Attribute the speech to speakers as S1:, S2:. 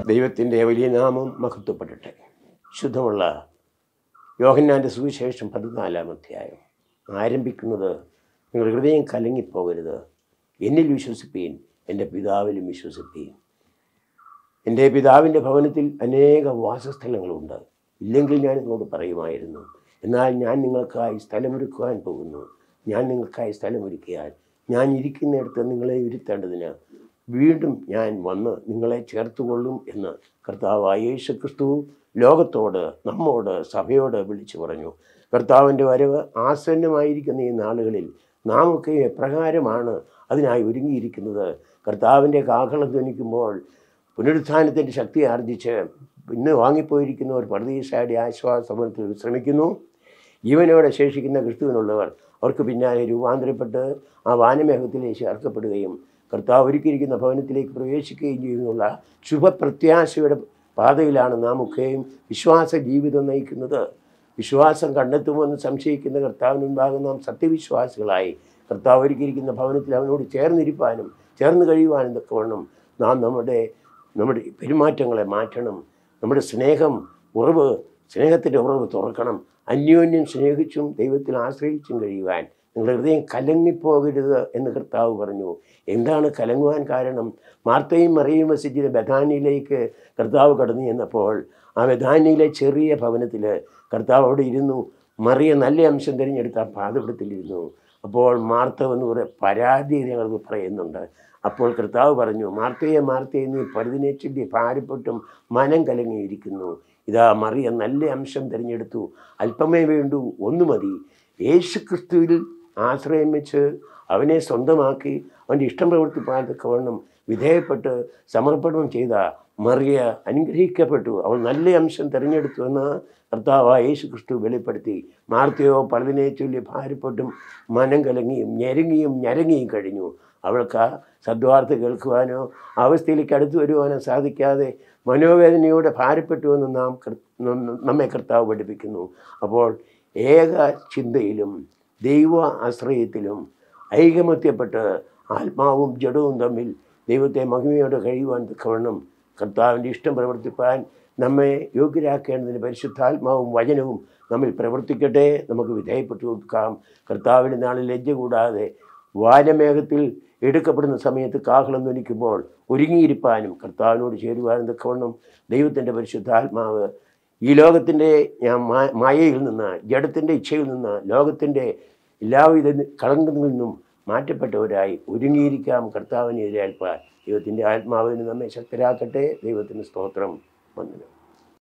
S1: ദൈവത്തിൻ്റെ വലിയ നാമം മഹത്വപ്പെടട്ടെ ശുദ്ധമുള്ള യോഹന്നാൻ്റെ സുവിശേഷം പതിനാലാം അധ്യായം ആരംഭിക്കുന്നത് നിങ്ങൾ ഹൃദയം കലങ്ങിപ്പോകരുത് എന്നിൽ വിശ്വസിപ്പീൻ എൻ്റെ പിതാവിലും വിശ്വസിപ്പീൻ എൻ്റെ പിതാവിൻ്റെ ഭവനത്തിൽ അനേക വാസസ്ഥലങ്ങളുണ്ട് ഇല്ലെങ്കിൽ ഞാൻ നിങ്ങളോട് പറയുമായിരുന്നു എന്നാൽ ഞാൻ നിങ്ങൾക്കായി സ്ഥലമൊരുക്കുവാൻ പോകുന്നു ഞാൻ നിങ്ങൾക്കായി സ്ഥലമൊരുക്കിയാൽ ഞാൻ ഇരിക്കുന്നിടത്ത് നിങ്ങളെ ഇരുത്തേണ്ടതിന് വീണ്ടും ഞാൻ വന്ന് നിങ്ങളെ ചേർത്തുകൊള്ളും എന്ന് കർത്താവായ യേശു ക്രിസ്തു ലോകത്തോട് നമ്മോട് സഭയോട് വിളിച്ചു പറഞ്ഞു കർത്താവിൻ്റെ വരവ് ആസന്നമായിരിക്കുന്ന ഈ നാളുകളിൽ നാം ഒക്കെ എപ്രകാരമാണ് അതിനായി ഒരുങ്ങിയിരിക്കുന്നത് കർത്താവിൻ്റെ കാഹളം ധ്വനിക്കുമ്പോൾ പുനരുത്ഥാനത്തിൻ്റെ ശക്തി ആർജിച്ച് ഇന്ന് വാങ്ങിപ്പോയിരിക്കുന്നവർ പരദീസായുടെ ആശ്വാസമത്തിൽ വിശ്രമിക്കുന്നു ജീവനോടെ ശേഷിക്കുന്ന ക്രിസ്തുവിനുള്ളവർ അവർക്ക് പിന്നാലെ രൂപാന്തരപ്പെട്ട് ആ വാനമേഘത്തിലേക്ക് ചേർക്കപ്പെടുകയും കർത്താവ് ഒരുക്കിയിരിക്കുന്ന ഭവനത്തിലേക്ക് പ്രവേശിക്കുകയും ചെയ്യുന്നുള്ള ശുഭപ്രത്യാശയുടെ പാതയിലാണ് നാം ഒക്കെയും വിശ്വാസ ജീവിതം നയിക്കുന്നത് വിശ്വാസം കണ്ടെത്തുമെന്ന് സംശയിക്കുന്ന കർത്താവിന് മുൻപാകെ നാം സത്യവിശ്വാസികളായി കർത്താവ് ഒരുക്കിയിരിക്കുന്ന ഭവനത്തിൽ അവനോട് ചേർന്നിരിപ്പാനും ചേർന്ന് കഴിയുവാനും ഇതൊക്കെ വേണം നാം നമ്മുടെ നമ്മുടെ പെരുമാറ്റങ്ങളെ മാറ്റണം നമ്മുടെ സ്നേഹം ഉറവ് സ്നേഹത്തിൻ്റെ ഉറവ് തുറക്കണം അന്യോന്യം സ്നേഹിച്ചും ദൈവത്തിൽ ആശ്രയിച്ചും കഴിയുവാൻ നിങ്ങളുടെ ഹൃദയം കലങ്ങിപ്പോകരുത് എന്ന് കർത്താവ് പറഞ്ഞു എന്താണ് കലങ്ങുവാൻ കാരണം മാർത്തയും മറിയും വസിച്ചിട്ട് ബഥാനിയിലേക്ക് കർത്താവ് കടന്നു ചെന്നപ്പോൾ ആ ബഥാനിയിലെ ചെറിയ ഭവനത്തിൽ കർത്താവ് അവിടെ ഇരുന്നു മറിയ നല്ല അംശം തിരഞ്ഞെടുത്ത് ആ പാതപടത്തിലിരുന്നു അപ്പോൾ മാർത്ത എന്ന് കുറേ പരാതി ഞങ്ങൾ പറയുന്നുണ്ട് അപ്പോൾ കർത്താവ് പറഞ്ഞു മാർത്തയെ മാർത്തയെ നീ പരുതിനെ ചൊല്ലി ഭാരപ്പെട്ടും മനം കലങ്ങിയിരിക്കുന്നു ഇതാ മറിയ നല്ല അംശം തിരഞ്ഞെടുത്തു അല്പമേ വേണ്ടൂ ഒന്നു മതി യേശു ക്രിസ്തുവിൽ ആശ്രയം വെച്ച് അവനെ സ്വന്തമാക്കി അവൻ്റെ ഇഷ്ടം പ്രവർത്തിപ്പാനൊക്കെ വേണം വിധേയപ്പെട്ട് സമർപ്പണം ചെയ്ത മറിയ അനുഗ്രഹിക്കപ്പെട്ടു അവൾ നല്ല അംശം തിരഞ്ഞെടുത്തു എന്ന് കർത്താവായ യേശു ക്രിസ്തു വെളിപ്പെടുത്തി മാർത്തയോ പലതിനെ ചൊല്ലി ഭാരപ്പെട്ടും മനം കലങ്ങിയും ഞെരുങ്ങിയും ഞരങ്ങിയും കഴിഞ്ഞു അവൾക്ക് ആ സദ്വാർത്ത കേൾക്കുവാനോ ആ അവസ്ഥയിലേക്ക് അടുത്തു വരുവാനോ സാധിക്കാതെ മനോവേദനയോടെ ഭാരപ്പെട്ടുവെന്ന് നാം കർ- നം- നമ്മെ കർത്താവ് പഠിപ്പിക്കുന്നു അപ്പോൾ ഏക ചിന്തയിലും ദൈവ ആശ്രയത്തിലും ഐകമത്യപ്പെട്ട് ആത്മാവും ജഡവും തമ്മിൽ ദൈവത്തെ മഹിമയോടെ കഴിയുവാൻ തക്കവണ്ണം കർത്താവിൻ്റെ ഇഷ്ടം പ്രവർത്തിപ്പാൻ നമ്മെ യോഗ്യരാക്കേണ്ടതിന് പരിശുദ്ധാത്മാവും വചനവും നമ്മിൽ പ്രവർത്തിക്കട്ടെ നമുക്ക് വിധേയപ്പെട്ടു കൊടുക്കാം കർത്താവിൻ്റെ നാളിൽ ലജ്ജ കൂടാതെ വാനമേഘത്തിൽ എടുക്കപ്പെടുന്ന സമയത്ത് കാഹളം ധ്വനിക്കുമ്പോൾ ഒരുങ്ങിയിരിപ്പാനും കർത്താവിനോട് ചേരുവാനും തക്കവണ്ണം ദൈവത്തിൻ്റെ പരിശുദ്ധാത്മാവ് ഈ ലോകത്തിൻ്റെ ഞാൻ മാ- മായയിൽ നിന്ന് ജഡത്തിൻ്റെ ഇച്ഛയിൽ നിന്ന് ലോകത്തിൻ്റെ എല്ലാവിധ കളങ്കത്തിൽ നിന്നും മാറ്റപ്പെട്ടവരായി ഒരുങ്ങിയിരിക്കാം കർത്താവിനെ എതിരേൽപ്പാൻ ദൈവത്തിൻ്റെ ആത്മാവിന് നമ്മെ ശക്തരാക്കട്ടെ ദൈവത്തിന് സ്തോത്രം വന്ദനം